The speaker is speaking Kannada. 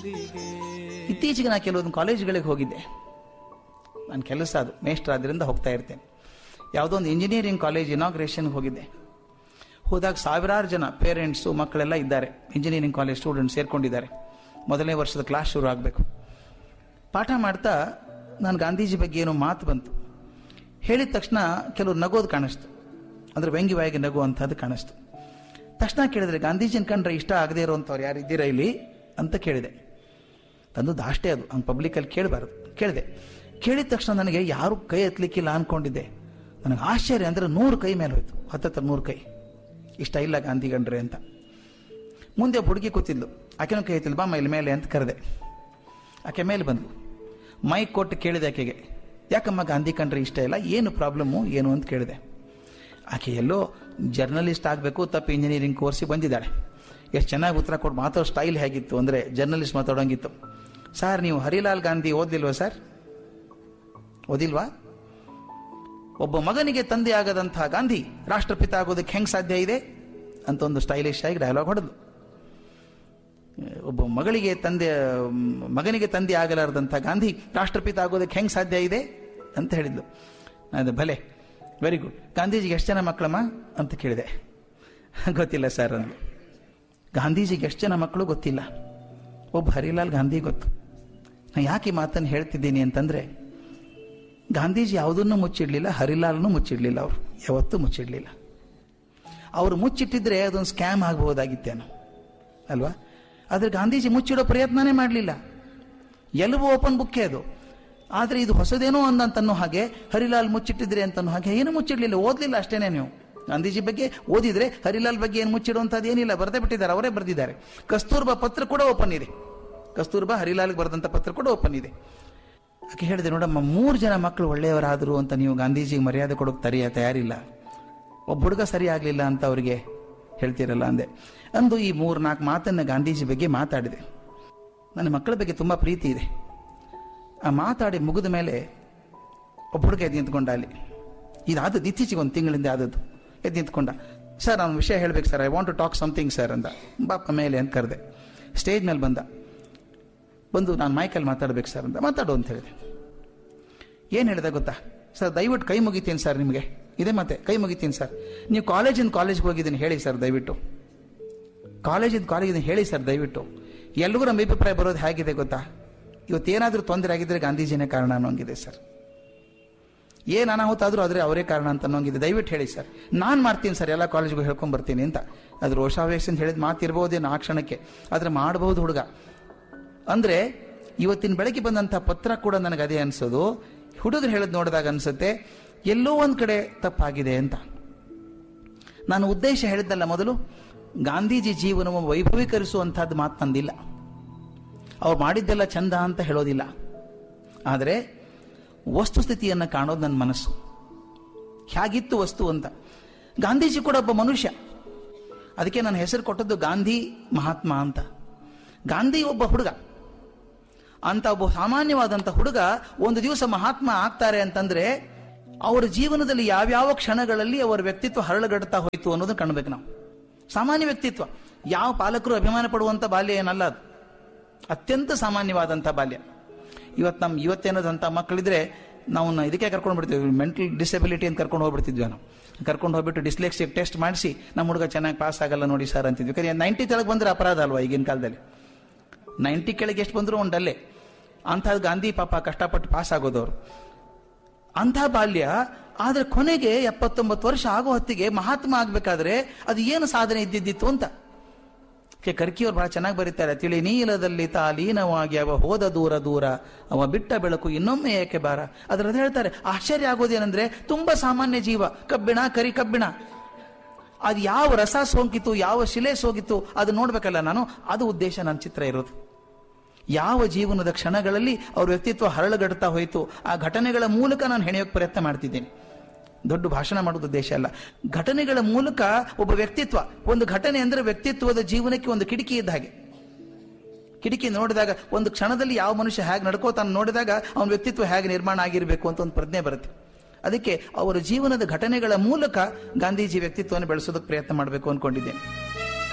ಇತ್ತೀಚೆಗೆ ನಾನು ಕೆಲವೊಂದು ಕಾಲೇಜುಗಳಿಗೆ ಹೋಗಿದ್ದೆ ನನ್ನ ಕೆಲಸ ಅದು ಮೇಷ್ಟ್ರ ಆದ್ದರಿಂದ ಹೋಗ್ತಾ ಇರ್ತೇನೆ ಯಾವುದೋ ಒಂದು ಇಂಜಿನಿಯರಿಂಗ್ ಕಾಲೇಜ್ ಇನಾಗ್ರೇಷನ್ಗೆ ಹೋಗಿದ್ದೆ ಹೋದಾಗ ಸಾವಿರಾರು ಜನ ಪೇರೆಂಟ್ಸು ಮಕ್ಕಳೆಲ್ಲ ಇದ್ದಾರೆ ಇಂಜಿನಿಯರಿಂಗ್ ಕಾಲೇಜ್ ಸ್ಟೂಡೆಂಟ್ಸ್ ಸೇರ್ಕೊಂಡಿದ್ದಾರೆ ಮೊದಲನೇ ವರ್ಷದ ಕ್ಲಾಸ್ ಶುರು ಆಗಬೇಕು ಪಾಠ ಮಾಡ್ತಾ ನಾನು ಗಾಂಧೀಜಿ ಬಗ್ಗೆ ಏನೋ ಮಾತು ಬಂತು ಹೇಳಿದ ತಕ್ಷಣ ಕೆಲವರು ನಗೋದು ಕಾಣಿಸ್ತು ಅಂದರೆ ವ್ಯಂಗ್ಯವಾಗಿ ನಗುವಂಥದ್ದು ಕಾಣಿಸ್ತು ತಕ್ಷಣ ಕೇಳಿದ್ರೆ ಗಾಂಧೀಜಿನ ಕಂಡ್ರೆ ಇಷ್ಟ ಆಗದೆ ಇರೋವಂಥವ್ರು ಯಾರು ಇದ್ದೀರಾ ಇಲ್ಲಿ ಅಂತ ಕೇಳಿದೆ ತಂದದ್ದು ಅಷ್ಟೇ ಅದು ಹಂಗೆ ಪಬ್ಲಿಕಲ್ಲಿ ಕೇಳಬಾರ್ದು ಕೇಳಿದೆ ಕೇಳಿದ ತಕ್ಷಣ ನನಗೆ ಯಾರು ಕೈ ಎತ್ತಲಿಕ್ಕಿಲ್ಲ ಅನ್ಕೊಂಡಿದ್ದೆ ನನಗೆ ಆಶ್ಚರ್ಯ ಅಂದರೆ ನೂರು ಕೈ ಮೇಲೆ ಹೋಯ್ತು ಹತ್ತತ್ರ ನೂರು ಕೈ ಇಷ್ಟ ಇಲ್ಲ ಗಾಂಧಿ ಗಂಡ್ರೆ ಅಂತ ಮುಂದೆ ಒಬ್ಬ ಹುಡುಗಿ ಕೂತಿದ್ಲು ಆಕೆನೂ ಕೈ ಎತ್ತಿಲ್ಲ ಬಾ ಮೈಲ್ ಮೇಲೆ ಅಂತ ಕರೆದೆ ಆಕೆ ಮೇಲೆ ಬಂದು ಮೈಕ್ ಕೊಟ್ಟು ಕೇಳಿದೆ ಆಕೆಗೆ ಯಾಕಮ್ಮ ಗಾಂಧಿ ಕಂಡ್ರೆ ಇಷ್ಟ ಇಲ್ಲ ಏನು ಪ್ರಾಬ್ಲಮ್ಮು ಏನು ಅಂತ ಕೇಳಿದೆ ಆಕೆ ಎಲ್ಲೋ ಜರ್ನಲಿಸ್ಟ್ ಆಗಬೇಕು ತಪ್ಪು ಇಂಜಿನಿಯರಿಂಗ್ ಕೋರ್ಸಿಗೆ ಬಂದಿದ್ದಾಳೆ ಎಷ್ಟು ಚೆನ್ನಾಗಿ ಉತ್ತರ ಕೊಟ್ಟು ಮಾತಾಡೋ ಸ್ಟೈಲ್ ಹೇಗಿತ್ತು ಅಂದರೆ ಜರ್ನಲಿಸ್ಟ್ ಮಾತಾಡೋಂಗಿತ್ತು ಸರ್ ನೀವು ಹರಿಲಾಲ್ ಗಾಂಧಿ ಓದಿಲ್ವಾ ಸರ್ ಓದಿಲ್ವಾ ಒಬ್ಬ ಮಗನಿಗೆ ತಂದೆ ಆಗದಂತಹ ಗಾಂಧಿ ರಾಷ್ಟ್ರಪಿತ ಆಗೋದಕ್ಕೆ ಹೆಂಗೆ ಸಾಧ್ಯ ಇದೆ ಅಂತ ಒಂದು ಸ್ಟೈಲಿಶ್ ಆಗಿ ಡೈಲಾಗ್ ಹೊಡೆದು ಒಬ್ಬ ಮಗಳಿಗೆ ತಂದೆ ಮಗನಿಗೆ ತಂದೆ ಆಗಲಾರದಂಥ ಗಾಂಧಿ ರಾಷ್ಟ್ರಪಿತ ಆಗೋದಕ್ಕೆ ಹೆಂಗೆ ಸಾಧ್ಯ ಇದೆ ಅಂತ ಹೇಳಿದ್ಲು ಅದು ಭಲೆ ವೆರಿ ಗುಡ್ ಗಾಂಧೀಜಿಗೆ ಎಷ್ಟು ಜನ ಮಕ್ಕಳಮ್ಮ ಅಂತ ಕೇಳಿದೆ ಗೊತ್ತಿಲ್ಲ ಸರ್ ಅಂದು ಗಾಂಧೀಜಿಗೆ ಎಷ್ಟು ಜನ ಮಕ್ಕಳು ಗೊತ್ತಿಲ್ಲ ಒಬ್ಬ ಹರಿಲಾಲ್ ಗಾಂಧಿ ಗೊತ್ತು ನಾನು ಯಾಕೆ ಈ ಮಾತನ್ನು ಹೇಳ್ತಿದ್ದೀನಿ ಅಂತಂದರೆ ಗಾಂಧೀಜಿ ಯಾವುದನ್ನು ಮುಚ್ಚಿಡಲಿಲ್ಲ ಹರಿಲಾಲ್ನು ಮುಚ್ಚಿಡಲಿಲ್ಲ ಅವರು ಯಾವತ್ತೂ ಮುಚ್ಚಿಡಲಿಲ್ಲ ಅವರು ಮುಚ್ಚಿಟ್ಟಿದ್ರೆ ಅದೊಂದು ಸ್ಕ್ಯಾಮ್ ಆಗಬಹುದಾಗಿತ್ತೇನೋ ಅಲ್ವಾ ಆದರೆ ಗಾಂಧೀಜಿ ಮುಚ್ಚಿಡೋ ಪ್ರಯತ್ನನೇ ಮಾಡಲಿಲ್ಲ ಎಲ್ಲವೂ ಓಪನ್ ಬುಕ್ಕೇ ಅದು ಆದರೆ ಇದು ಹೊಸದೇನೋ ಅಂದಂತನ್ನೋ ಹಾಗೆ ಹರಿಲಾಲ್ ಮುಚ್ಚಿಟ್ಟಿದ್ರೆ ಅಂತನೋ ಹಾಗೆ ಏನು ಮುಚ್ಚಿಡ್ಲಿಲ್ಲ ಓದಲಿಲ್ಲ ಅಷ್ಟೇನೆ ನೀವು ಗಾಂಧೀಜಿ ಬಗ್ಗೆ ಓದಿದ್ರೆ ಹರಿಲಾಲ್ ಬಗ್ಗೆ ಏನು ಮುಚ್ಚಿಡುವಂಥದ್ದು ಏನಿಲ್ಲ ಬರೆದೇ ಬಿಟ್ಟಿದ್ದಾರೆ ಅವರೇ ಬರೆದಿದ್ದಾರೆ ಕಸ್ತೂರ್ಬಾ ಪತ್ರ ಕೂಡ ಓಪನ್ ಇದೆ ಕಸ್ತೂರ್ಬಾ ಹರಿಲಾಲ್ಗೆ ಬರೆದಂಥ ಪತ್ರ ಕೂಡ ಓಪನ್ ಇದೆ ಆಕೆ ಹೇಳಿದೆ ನೋಡಮ್ಮ ಮೂರು ಜನ ಮಕ್ಕಳು ಒಳ್ಳೆಯವರಾದರು ಅಂತ ನೀವು ಗಾಂಧೀಜಿಗೆ ಮರ್ಯಾದೆ ಕೊಡೋಕೆ ತರಿಯ ತಯಾರಿಲ್ಲ ಒಬ್ಬ ಹುಡುಗ ಸರಿ ಆಗಲಿಲ್ಲ ಅಂತ ಅವರಿಗೆ ಹೇಳ್ತೀರಲ್ಲ ಅಂದೆ ಅಂದು ಈ ಮೂರು ನಾಲ್ಕು ಮಾತನ್ನು ಗಾಂಧೀಜಿ ಬಗ್ಗೆ ಮಾತಾಡಿದೆ ನನ್ನ ಮಕ್ಕಳ ಬಗ್ಗೆ ತುಂಬ ಪ್ರೀತಿ ಇದೆ ಆ ಮಾತಾಡಿ ಮುಗಿದ ಮೇಲೆ ಒಬ್ಬ ಹುಡುಗ ಎದ್ದು ನಿಂತ್ಕೊಂಡ ಅಲ್ಲಿ ಇದಾದದ್ದು ಇತ್ತೀಚೆಗೆ ಒಂದು ತಿಂಗಳಿಂದ ಆದದ್ದು ಎದ್ದು ನಿಂತ್ಕೊಂಡ ಸರ್ ನಾನು ವಿಷಯ ಹೇಳ್ಬೇಕು sir I want to talk something sir ಅಂದ ಬಾಪ ಮೇಲೆ ಅಂತ ಕರೆದೆ ಸ್ಟೇಜ್ ಮೇಲೆ ಬಂದ ಬಂದು ನಾನು ಮೈಕಲ್ಲಿ ಮಾತಾಡ್ಬೇಕು ಸರ್ ಅಂತ ಮಾತಾಡು ಅಂತ ಹೇಳಿದೆ ಏನು ಹೇಳಿದೆ ಗೊತ್ತಾ ಸರ್ ದಯವಿಟ್ಟು ಕೈ ಮುಗಿತೀನಿ ಸರ್ ನಿಮಗೆ ಇದೇ ಮತ್ತೆ ಕೈ ಮುಗಿತೀನಿ ಸರ್ ನೀವು ಕಾಲೇಜಿಂದ ಕಾಲೇಜ್ಗೆ ಹೋಗಿದ್ದೀನಿ ಹೇಳಿ ಸರ್ ದಯವಿಟ್ಟು ಕಾಲೇಜಿಂದ ಕಾಲೇಜಿಂದ ಹೇಳಿ ಸರ್ ದಯವಿಟ್ಟು ಎಲ್ರಿಗೂ ನಮ್ಮ ಅಭಿಪ್ರಾಯ ಬರೋದು ಹೇಗಿದೆ ಗೊತ್ತಾ ಇವತ್ತೇನಾದರೂ ತೊಂದರೆ ಆಗಿದ್ರೆ ಗಾಂಧೀಜಿನೇ ಕಾರಣ ಅನ್ನೋಂಗಿದೆ ಸರ್ ಏನು ಅನಾಹುತ ಆದರೂ ಆದರೆ ಅವರೇ ಕಾರಣ ಅಂತ ಅನ್ನೋಂಗಿದೆ ದಯವಿಟ್ಟು ಹೇಳಿ ಸರ್ ನಾನು ಮಾಡ್ತೀನಿ ಸರ್ ಎಲ್ಲ ಕಾಲೇಜ್ಗೂ ಹೇಳ್ಕೊಂಡ್ ಬರ್ತೀನಿ ಅಂತ ಅದು ರೋಷಾವೇಶನ್ ಹೇಳಿದ ಮಾತಿರ್ಬೋದೇನೋ ಆ ಕ್ಷಣಕ್ಕೆ ಆದರೆ ಮಾಡಬಹುದು ಹುಡುಗ ಅಂದರೆ ಇವತ್ತಿನ ಬೆಳಗ್ಗೆ ಬಂದಂಥ ಪತ್ರ ಕೂಡ ನನಗೆ ಅದೇ ಅನಿಸೋದು ಹುಡುಗರು ಹೇಳೋದು ನೋಡಿದಾಗ ಅನಿಸುತ್ತೆ ಎಲ್ಲೋ ಒಂದು ಕಡೆ ತಪ್ಪಾಗಿದೆ ಅಂತ ನಾನು ಉದ್ದೇಶ ಹೇಳಿದ್ದಲ್ಲ ಮೊದಲು ಗಾಂಧೀಜಿ ಜೀವನವನ್ನು ವೈಭವೀಕರಿಸುವಂಥದ್ದು ಮಾತು ನಂದಿಲ್ಲ ಅವ್ರು ಮಾಡಿದ್ದೆಲ್ಲ ಚಂದ ಅಂತ ಹೇಳೋದಿಲ್ಲ ಆದರೆ ವಸ್ತುಸ್ಥಿತಿಯನ್ನು ಕಾಣೋದು ನನ್ನ ಮನಸ್ಸು ಹೇಗಿತ್ತು ವಸ್ತು ಅಂತ ಗಾಂಧೀಜಿ ಕೂಡ ಒಬ್ಬ ಮನುಷ್ಯ ಅದಕ್ಕೆ ನನ್ನ ಹೆಸರು ಕೊಟ್ಟದ್ದು ಗಾಂಧಿ ಮಹಾತ್ಮ ಅಂತ ಗಾಂಧಿ ಒಬ್ಬ ಹುಡುಗ ಅಂತ ಒಬ್ಬ ಸಾಮಾನ್ಯವಾದಂಥ ಹುಡುಗ ಒಂದು ದಿವಸ ಮಹಾತ್ಮ ಆಗ್ತಾರೆ ಅಂತಂದ್ರೆ ಅವರ ಜೀವನದಲ್ಲಿ ಯಾವ್ಯಾವ ಕ್ಷಣಗಳಲ್ಲಿ ಅವರ ವ್ಯಕ್ತಿತ್ವ ಹರಳುಗಡ್ತಾ ಹೋಯ್ತು ಅನ್ನೋದನ್ನ ಕಾಣಬೇಕು ನಾವು ಸಾಮಾನ್ಯ ವ್ಯಕ್ತಿತ್ವ ಯಾವ ಪಾಲಕರು ಅಭಿಮಾನ ಪಡುವಂಥ ಬಾಲ್ಯ ಏನಲ್ಲ ಅದು ಅತ್ಯಂತ ಸಾಮಾನ್ಯವಾದಂಥ ಬಾಲ್ಯ ಇವತ್ತು ನಮ್ಮ ಇವತ್ತೇನದಂಥ ಮಕ್ಕಳಿದ್ರೆ ನಾವು ಇದಕ್ಕೆ ಕರ್ಕೊಂಡು ಬಿಡ್ತೀವಿ ಮೆಂಟಲ್ ಡಿಸೆಬಿಲಿಟಿ ಅಂತ ಕರ್ಕೊಂಡು ಹೋಗ್ಬಿಡ್ತಿದ್ವಿ ನಾವು ಕರ್ಕೊಂಡು ಹೋಗ್ಬಿಟ್ಟು ಡಿಸ್ಲೆಕ್ಸಿಕ್ ಟೆಸ್ಟ್ ಮಾಡಿಸಿ ನಮ್ಮ ಹುಡುಗ ಚೆನ್ನಾಗಿ ಪಾಸ್ ಆಗಲ್ಲ ನೋಡಿ ಸರ್ ಅಂತಿದ್ವಿ ಯಾಕಂದ್ರೆ ನೈಂಟಿ ಕೆಳಗೆ ಬಂದರೆ ಅಪರಾಧ ಅಲ್ವಾ ಈಗಿನ ಕಾಲದಲ್ಲಿ ನೈಂಟಿ ಕೆಳಗೆ ಎಷ್ಟು ಬಂದರೂ ಒಂದಲ್ಲೇ ಅಂಥದ್ದು ಗಾಂಧಿ ಪಾಪ ಕಷ್ಟಪಟ್ಟು ಪಾಸ್ ಆಗೋದವ್ರು ಅಂಥ ಬಾಲ್ಯ ಆದರೆ ಕೊನೆಗೆ ಎಪ್ಪತ್ತೊಂಬತ್ತು ವರ್ಷ ಆಗೋ ಹೊತ್ತಿಗೆ ಮಹಾತ್ಮ ಆಗಬೇಕಾದ್ರೆ ಅದು ಏನು ಸಾಧನೆ ಇದ್ದಿದ್ದಿತ್ತು ಅಂತ ಕೆ ಕರ್ಕಿಯವ್ರು ಬಹಳ ಚೆನ್ನಾಗಿ ಬರೀತಾರೆ ತಿಳಿ ನೀಲದಲ್ಲಿ ತಾ ಲೀನವಾಗಿ ಅವ ಹೋದ ದೂರ ದೂರ ಅವ ಬಿಟ್ಟ ಬೆಳಕು ಇನ್ನೊಮ್ಮೆ ಏಕೆ ಬಾರ ಅದರಲ್ಲಿ ಹೇಳ್ತಾರೆ ಆಶ್ಚರ್ಯ ಆಗೋದೇನೆಂದ್ರೆ ತುಂಬಾ ಸಾಮಾನ್ಯ ಜೀವ ಕಬ್ಬಿಣ ಕರಿ ಕಬ್ಬಿಣ ಅದು ಯಾವ ರಸ ಸೋಂಕಿತು ಯಾವ ಶಿಲೆ ಸೋಗಿತ್ತು ಅದು ನೋಡ್ಬೇಕಲ್ಲ ನಾನು ಅದು ಉದ್ದೇಶ ನನ್ನ ಚಿತ್ರ ಇರೋದು ಯಾವ ಜೀವನದ ಕ್ಷಣಗಳಲ್ಲಿ ಅವ್ರ ವ್ಯಕ್ತಿತ್ವ ಹರಳುಗಡ್ತಾ ಹೋಯಿತು ಆ ಘಟನೆಗಳ ಮೂಲಕ ನಾನು ಹೆಣೆಯೋಕೆ ಪ್ರಯತ್ನ ಮಾಡ್ತಿದ್ದೇನೆ ದೊಡ್ಡ ಭಾಷಣ ಮಾಡೋದು ಉದ್ದೇಶ ಅಲ್ಲ ಘಟನೆಗಳ ಮೂಲಕ ಒಬ್ಬ ವ್ಯಕ್ತಿತ್ವ ಒಂದು ಘಟನೆ ಅಂದ್ರೆ ವ್ಯಕ್ತಿತ್ವದ ಜೀವನಕ್ಕೆ ಒಂದು ಕಿಟಕಿ ಇದ್ದ ಹಾಗೆ ಕಿಟಕಿ ನೋಡಿದಾಗ ಒಂದು ಕ್ಷಣದಲ್ಲಿ ಯಾವ ಮನುಷ್ಯ ಹೇಗೆ ನಡ್ಕೋತಾನೆ ನೋಡಿದಾಗ ಅವನ ವ್ಯಕ್ತಿತ್ವ ಹೇಗೆ ನಿರ್ಮಾಣ ಆಗಿರಬೇಕು ಅಂತ ಒಂದು ಪ್ರಜ್ಞೆ ಬರುತ್ತೆ ಅದಕ್ಕೆ ಅವರ ಜೀವನದ ಘಟನೆಗಳ ಮೂಲಕ ಗಾಂಧೀಜಿ ವ್ಯಕ್ತಿತ್ವವನ್ನು ಬೆಳೆಸೋದಕ್ಕೆ ಪ್ರಯತ್ನ ಮಾಡಬೇಕು ಅಂದ್ಕೊಂಡಿದ್ದೇನೆ